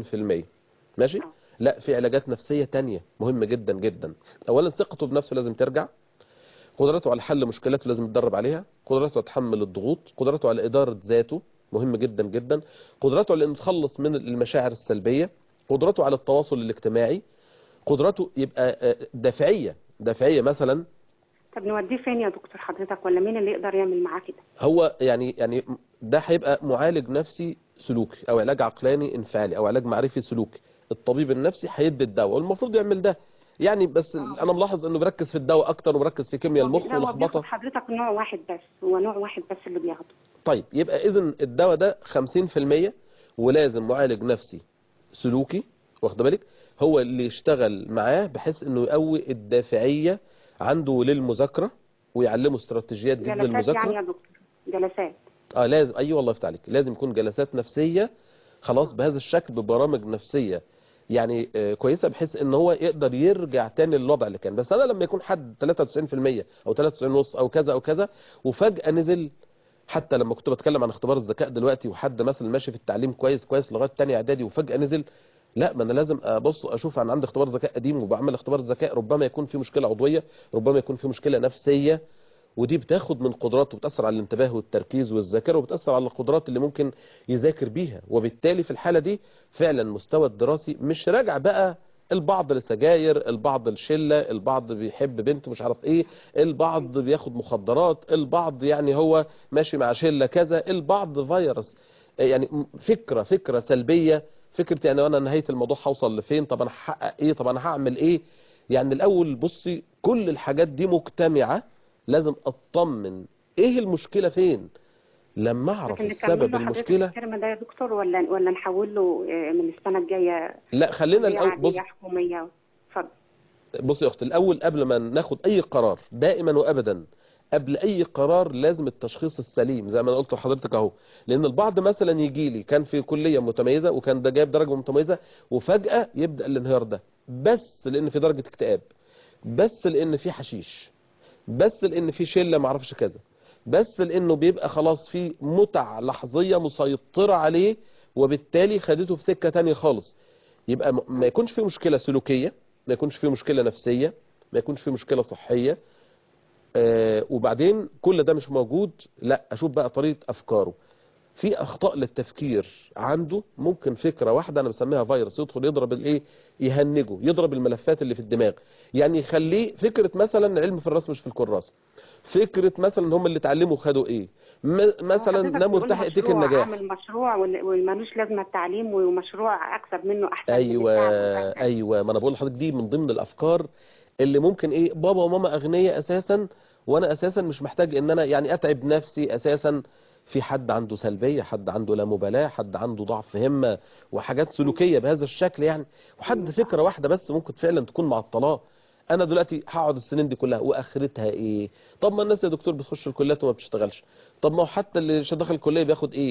ماشي آه. لا في علاجات نفسيه تانية مهمه جدا جدا اولا ثقته بنفسه لازم ترجع قدرته على حل مشكلاته لازم يتدرب عليها قدرته على تحمل الضغوط قدرته على اداره ذاته مهم جدا جدا قدرته على انه يتخلص من المشاعر السلبيه قدرته على التواصل الاجتماعي قدرته يبقى آه، دافعيه دافعيه مثلا طب نوديه فين يا دكتور حضرتك ولا مين اللي يقدر يعمل معاه كده هو يعني يعني ده هيبقى معالج نفسي سلوكي او علاج عقلاني انفعالي او علاج معرفي سلوكي الطبيب النفسي هيدي الدواء والمفروض يعمل ده يعني بس انا ملاحظ انه بركز في الدواء اكتر وبركز في كيمياء المخ لا، هو ولخبطه بياخد حضرتك نوع واحد بس هو نوع واحد بس اللي بياخده طيب يبقى اذا الدواء ده 50% ولازم معالج نفسي سلوكي واخد بالك هو اللي يشتغل معاه بحيث انه يقوي الدافعيه عنده للمذاكره ويعلمه استراتيجيات جديده جلسات للمذاكره يعني يا دكتور جلسات اه لازم ايوه والله يفتح عليك لازم يكون جلسات نفسيه خلاص بهذا الشكل ببرامج نفسيه يعني آه، كويسه بحيث ان هو يقدر يرجع تاني للوضع اللي كان بس انا لما يكون حد 93% او 93 او كذا او كذا وفجاه نزل حتى لما كنت بتكلم عن اختبار الذكاء دلوقتي وحد مثلا ماشي في التعليم كويس كويس لغايه تاني اعدادي وفجاه نزل لا ما انا لازم ابص اشوف انا عندي اختبار ذكاء قديم وبعمل اختبار ذكاء ربما يكون في مشكله عضويه ربما يكون في مشكله نفسيه ودي بتاخد من قدراته وبتاثر على الانتباه والتركيز والذاكره وبتاثر على القدرات اللي ممكن يذاكر بيها وبالتالي في الحاله دي فعلا مستوى الدراسي مش راجع بقى البعض لسجاير البعض الشله البعض بيحب بنت مش عارف ايه البعض بياخد مخدرات البعض يعني هو ماشي مع شله كذا البعض فيروس يعني م- فكره فكره سلبيه فكره يعني وانا نهايه الموضوع هوصل لفين طب انا هحقق ايه طب انا هعمل ايه يعني الاول بصي كل الحاجات دي مجتمعه لازم اطمن ايه المشكله فين لما اعرف لكن السبب نكمل له حضرتك المشكله الترم ده يا دكتور ولا ولا نحول له آه، من السنه الجايه لا خلينا كلية الاول بص عادية حكوميه اتفضل بص يا اختي الاول قبل ما ناخد اي قرار دائما وابدا قبل اي قرار لازم التشخيص السليم زي ما انا قلت لحضرتك اهو لان البعض مثلا يجي لي كان في كليه متميزه وكان ده جايب درجه متميزه وفجاه يبدا الانهيار ده بس لان في درجه اكتئاب بس لان في حشيش بس لان في شله ما اعرفش كذا بس لانه بيبقى خلاص في متع لحظيه مسيطره عليه وبالتالي خدته في سكه تانية خالص يبقى م- ما يكونش في مشكله سلوكيه ما يكونش في مشكله نفسيه ما يكونش في مشكله صحيه آه وبعدين كل ده مش موجود لا اشوف بقى طريقه افكاره في اخطاء للتفكير عنده ممكن فكره واحده انا بسميها فيروس يدخل يضرب الايه يهنجه يضرب الملفات اللي في الدماغ يعني يخليه فكره مثلا العلم في الراس مش في الكراس فكره مثلا هم اللي اتعلموا خدوا ايه م- مثلا حضرتك ناموا بتقول ارتاح اديك مشروع، النجاح اعمل مشروع وال- ومالوش لازمه التعليم ومشروع اكسب منه احسن من ايوه التعب وأحسن. ايوه ما انا بقول لحضرتك دي من ضمن الافكار اللي ممكن ايه بابا وماما اغنياء اساسا وانا اساسا مش محتاج ان انا يعني اتعب نفسي اساسا في حد عنده سلبيه حد عنده لا مبالاه حد عنده ضعف همه وحاجات سلوكيه بهذا الشكل يعني وحد فكره واحده بس ممكن فعلا تكون معطلاه انا دلوقتي هقعد السنين دي كلها واخرتها ايه طب ما الناس يا دكتور بتخش الكليات وما بتشتغلش طب ما هو حتى اللي دخل الكليه بياخد ايه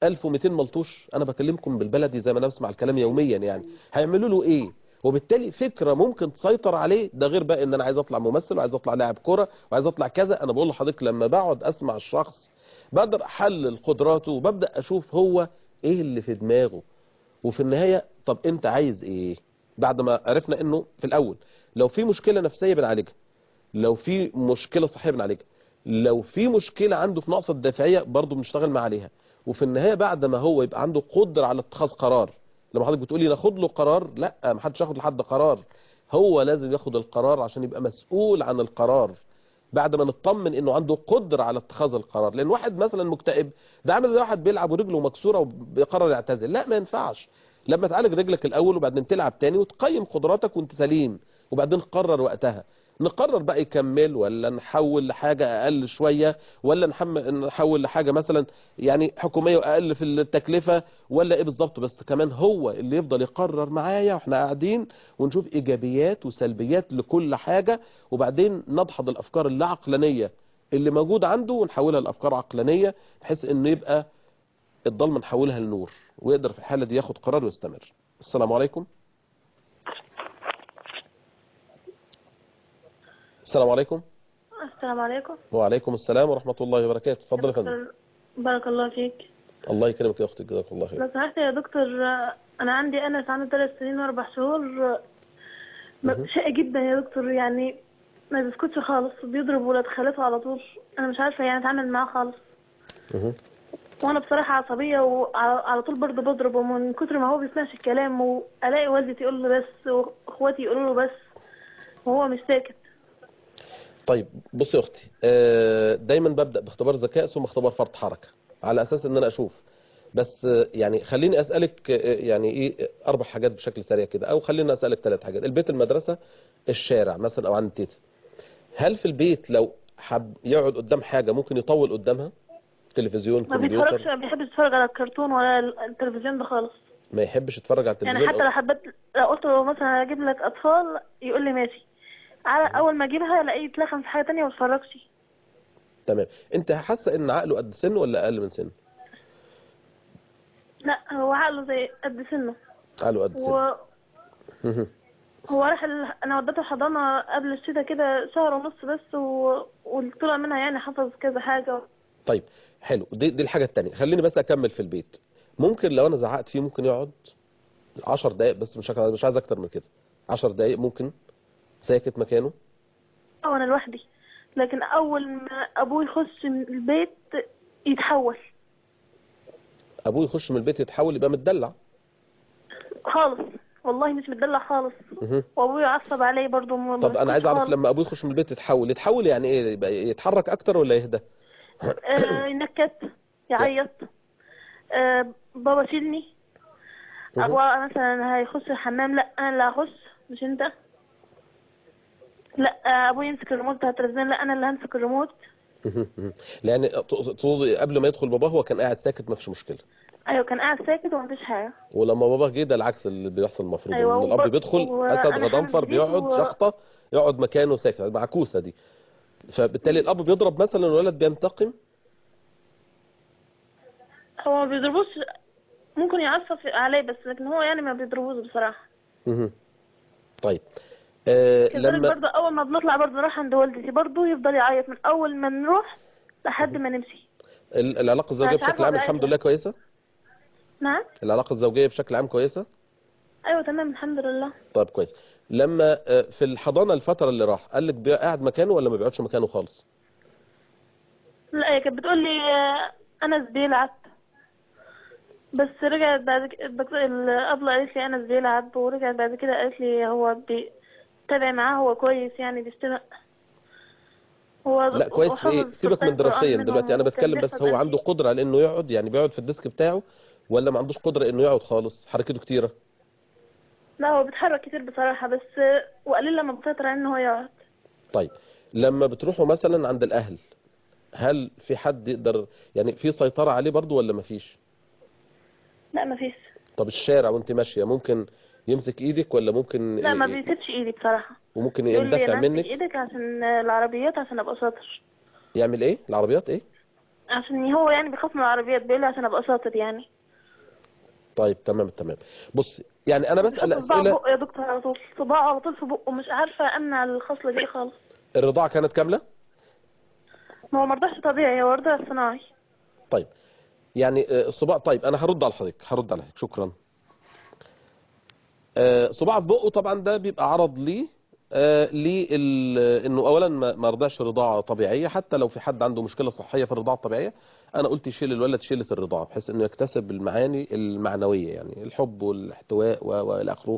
1200 ملطوش انا بكلمكم بالبلدي زي ما انا بسمع الكلام يوميا يعني هيعملوا له ايه وبالتالي فكره ممكن تسيطر عليه ده غير بقى ان انا عايز اطلع ممثل وعايز اطلع لاعب كوره وعايز اطلع كذا انا بقول لحضرتك لما بقعد اسمع الشخص بقدر احلل قدراته وببدا اشوف هو ايه اللي في دماغه وفي النهايه طب انت عايز ايه بعد ما عرفنا انه في الاول لو في مشكله نفسيه بنعالجها لو في مشكله صحيه بنعالجها لو في مشكله عنده في نقص الدافعيه برضه بنشتغل معاه عليها وفي النهايه بعد ما هو يبقى عنده قدره على اتخاذ قرار لما حضرتك بتقولي ناخد له قرار لا ما حدش ياخد لحد قرار هو لازم ياخد القرار عشان يبقى مسؤول عن القرار بعد ما نطمن انه عنده قدره على اتخاذ القرار لان واحد مثلا مكتئب ده عامل زي واحد بيلعب ورجله مكسوره وبيقرر يعتزل لا ما ينفعش لما تعالج رجلك الاول وبعدين تلعب تاني وتقيم قدراتك وانت سليم وبعدين قرر وقتها نقرر بقى يكمل ولا نحول لحاجة أقل شوية ولا نحم- نحول لحاجة مثلا يعني حكومية وأقل في التكلفة ولا إيه بالظبط بس كمان هو اللي يفضل يقرر معايا وإحنا قاعدين ونشوف إيجابيات وسلبيات لكل حاجة وبعدين ندحض الأفكار اللا عقلانية اللي موجود عنده ونحولها لأفكار عقلانية بحيث إنه يبقى الضلمة نحولها لنور ويقدر في الحالة دي ياخد قرار ويستمر السلام عليكم السلام عليكم السلام عليكم وعليكم السلام ورحمة الله وبركاته اتفضل يا فندم دكتور، بارك الله فيك الله يكرمك يا اختي جزاك الله خير لو سمحت يا دكتور انا عندي انس عنده ثلاث سنين واربع شهور م- شقي جدا يا دكتور يعني ما بيسكتش خالص بيضرب ولاد خالته على طول انا مش عارفه يعني اتعامل معاه خالص مه. وانا بصراحه عصبيه وعلى على طول برضه بضربه من كتر ما هو بيسمعش الكلام والاقي والدتي تقول له بس واخواتي يقولوا له بس وهو مش ساكت طيب بصي يا اختي آه، دايما ببدأ باختبار ذكاء ثم اختبار فرط حركة على اساس ان انا اشوف بس آه، يعني خليني اسالك آه، يعني ايه اربع حاجات بشكل سريع كده او خليني اسالك ثلاث حاجات البيت المدرسة الشارع مثلا او عند تيتا هل في البيت لو حب يقعد قدام حاجة ممكن يطول قدامها تلفزيون ما بيتفرجش كمبيوتر ما بيحبش يتفرج على الكرتون ولا التلفزيون ده خالص ما يحبش يتفرج على يعني التلفزيون حتى لو حبيت لو قلت له مثلا اجيب لك اطفال يقول لي ماشي على اول ما اجيبها الاقيه يتلخم في حاجه تانية وما يتفرجش تمام انت حاسه ان عقله قد سنه ولا اقل من سنه لا هو عقله زي قد سنه عقله قد سنه وهو مهم. راح ال... انا وديته الحضانه قبل الشتاء كده شهر ونص بس و... وطلع منها يعني حفظ كذا حاجه طيب حلو دي دي الحاجه الثانيه خليني بس اكمل في البيت ممكن لو انا زعقت فيه ممكن يقعد 10 دقائق بس مش هك- مش عايز اكتر من كده 10 دقائق ممكن ساكت مكانه او انا لوحدي لكن اول ما ابوه يخش من البيت يتحول ابوه يخش من البيت يتحول يبقى متدلع خالص والله مش متدلع خالص مهم. وابوه يعصب عليه برضه ما طب انا عايز بيسكتش اعرف خالص. لما ابوه يخش من البيت يتحول يتحول يعني ايه يبقى يتحرك اكتر ولا يهدى آه، ينكت يعيط آه، بابا شيلني مهم. ابوه مثلا هيخش الحمام لا انا اللي هخش مش انت لا آه، ابوه يمسك الريموت بتاع التلفزيون لا انا اللي همسك الريموت مهم. مهم. لان تقصد قبل ما يدخل باباه هو كان قاعد ساكت ما فيش مشكله ايوه كان قاعد ساكت ومفيش حاجه ولما بابا جه ده العكس اللي بيحصل المفروض أيوة، ان الاب وبر- بيدخل وأنا اسد حامل غضنفر جديد بيقعد و- شخطه يقعد مكانه ساكت معكوسه دي فبالتالي الاب بيضرب مثلا الولد بينتقم هو ما بيضربوش ممكن يعصب عليه بس لكن هو يعني ما بيضربوش بصراحه مهم. طيب آه كذلك لما برضه اول ما بنطلع برضه نروح عند والدتي برضه يفضل يعيط من اول ما نروح لحد ما نمشي ال- العلاقه الزوجيه مش عارفة بشكل عام أقول الحمد إيه. لله كويسه نعم العلاقه الزوجيه بشكل عام كويسه ايوه تمام الحمد لله طيب كويس لما آه، في الحضانه الفتره اللي راح قال لك بي- قاعد مكانه ولا ما بيقعدش مكانه خالص لا هي كانت بتقول لي آه، انس بيلعب بس رجعت بعد ك- الدكتور الابله قالت لي انس بيلعب ورجعت بعد كده قالت لي هو بيتابع معاه هو كويس يعني بيستمع هو لا كويس في ايه وحفظ سيبك من سورتين دراسيا قرآن دلوقتي انا منهم بتكلم وكان بس بيحفظ هو عنده أناشيد. قدره على انه يقعد يعني بيقعد في الديسك بتاعه ولا ما عندوش قدره انه يقعد خالص حركته كتيره لا هو بيتحرك كتير بصراحه بس آه، وقليل لما بتقدر ان هو يقعد طيب لما بتروحوا مثلا عند الاهل هل في حد يقدر يعني في سيطره عليه برضو ولا ما فيش لا ما فيش طب الشارع وانت ماشيه ممكن يمسك ايدك ولا ممكن لا ما ي- بيسيبش ايدي بصراحه وممكن يقول لي يندفع انا امسك منك ايدك عشان العربيات عشان ابقى شاطر يعمل ايه العربيات ايه عشان هو يعني بيخاف من العربيات بيقول لي عشان ابقى شاطر يعني طيب تمام تمام بص يعني انا بسال بيحط صباع اسئله بقه يا دكتور على طول صباعه على طول في بقه مش عارفه امنع الخصله دي خالص الرضاعه كانت كامله ما هو مرضعش طبيعي هو رضع صناعي طيب يعني آه، الصباع طيب انا هرد على حضرتك هرد على حضرتك شكرا آه، صباع في بقه طبعا ده بيبقى عرض ليه آه، لل انه اولا ما ما رضعش رضاعه طبيعيه حتى لو في حد عنده مشكله صحيه في الرضاعه الطبيعيه انا قلت يشيل الولد شيله الرضاعه بحيث انه يكتسب المعاني المعنويه يعني الحب والاحتواء و- والى اخره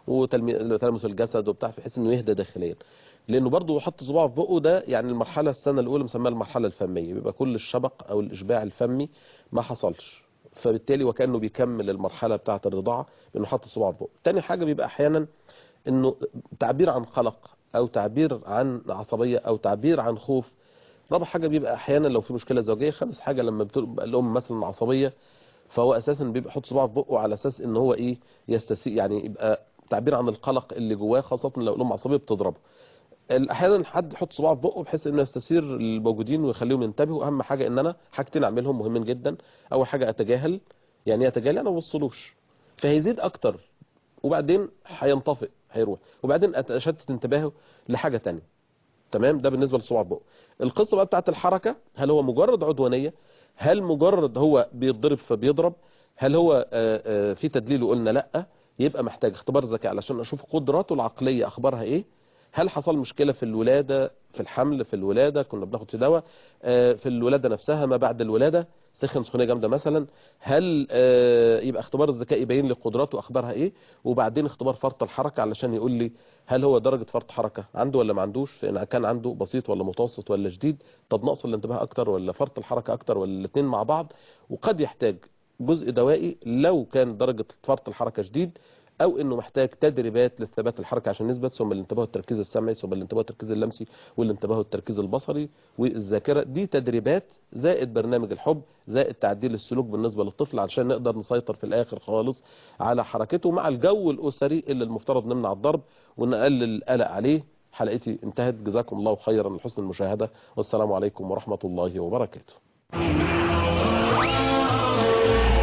وتلمس الجسد وبتاع بحيث انه يهدى داخليا لانه برضه حط صباعه في بقه ده يعني المرحله السنه الاولى مسماها المرحله الفميه بيبقى كل الشبق او الاشباع الفمي ما حصلش فبالتالي وكانه بيكمل المرحله بتاعه الرضاعه بانه حط صباعه في بقه تاني حاجه بيبقى احيانا انه تعبير عن قلق او تعبير عن عصبيه او تعبير عن خوف رابع حاجه بيبقى احيانا لو في مشكله زوجيه خامس حاجه لما بتبقى الام مثلا عصبيه فهو اساسا بيبقى يحط صباعه في بقه على اساس ان هو ايه يستسيء يعني يبقى تعبير عن القلق اللي جواه خاصه لو الام عصبيه بتضربه احيانا حد يحط صباعه في بقه بحيث انه يستثير الموجودين ويخليهم ينتبهوا اهم حاجه ان انا حاجتين اعملهم مهمين جدا اول حاجه اتجاهل يعني ايه اتجاهل انا ما ببصلوش فهيزيد اكتر وبعدين هينطفئ هيروح وبعدين اشتت انتباهه لحاجه تانية تمام ده بالنسبه لصباع بقه القصه بقى بتاعت الحركه هل هو مجرد عدوانيه هل مجرد هو بيتضرب فبيضرب هل هو آه، آه، في تدليل وقلنا لا يبقى محتاج اختبار ذكاء علشان اشوف قدراته العقليه اخبارها ايه هل حصل مشكله في الولاده في الحمل في الولاده كنا بناخد في دواء آه، في الولاده نفسها ما بعد الولاده سخن سخونيه جامده مثلا هل آه، يبقى اختبار الذكاء يبين لي قدراته اخبارها ايه وبعدين اختبار فرط الحركه علشان يقول لي هل هو درجه فرط حركه عنده ولا ما عندوش فان كان عنده بسيط ولا متوسط ولا شديد طب نقص الانتباه اكتر ولا فرط الحركه اكتر ولا الاثنين مع بعض وقد يحتاج جزء دوائي لو كان درجه فرط الحركه شديد او انه محتاج تدريبات للثبات الحركه عشان يثبت ثم الانتباه والتركيز السمعي ثم الانتباه والتركيز اللمسي والانتباه والتركيز البصري والذاكره دي تدريبات زائد برنامج الحب زائد تعديل السلوك بالنسبه للطفل عشان نقدر نسيطر في الاخر خالص على حركته مع الجو الاسري اللي المفترض نمنع الضرب ونقلل القلق عليه حلقتي انتهت جزاكم الله خيرا لحسن المشاهده والسلام عليكم ورحمه الله وبركاته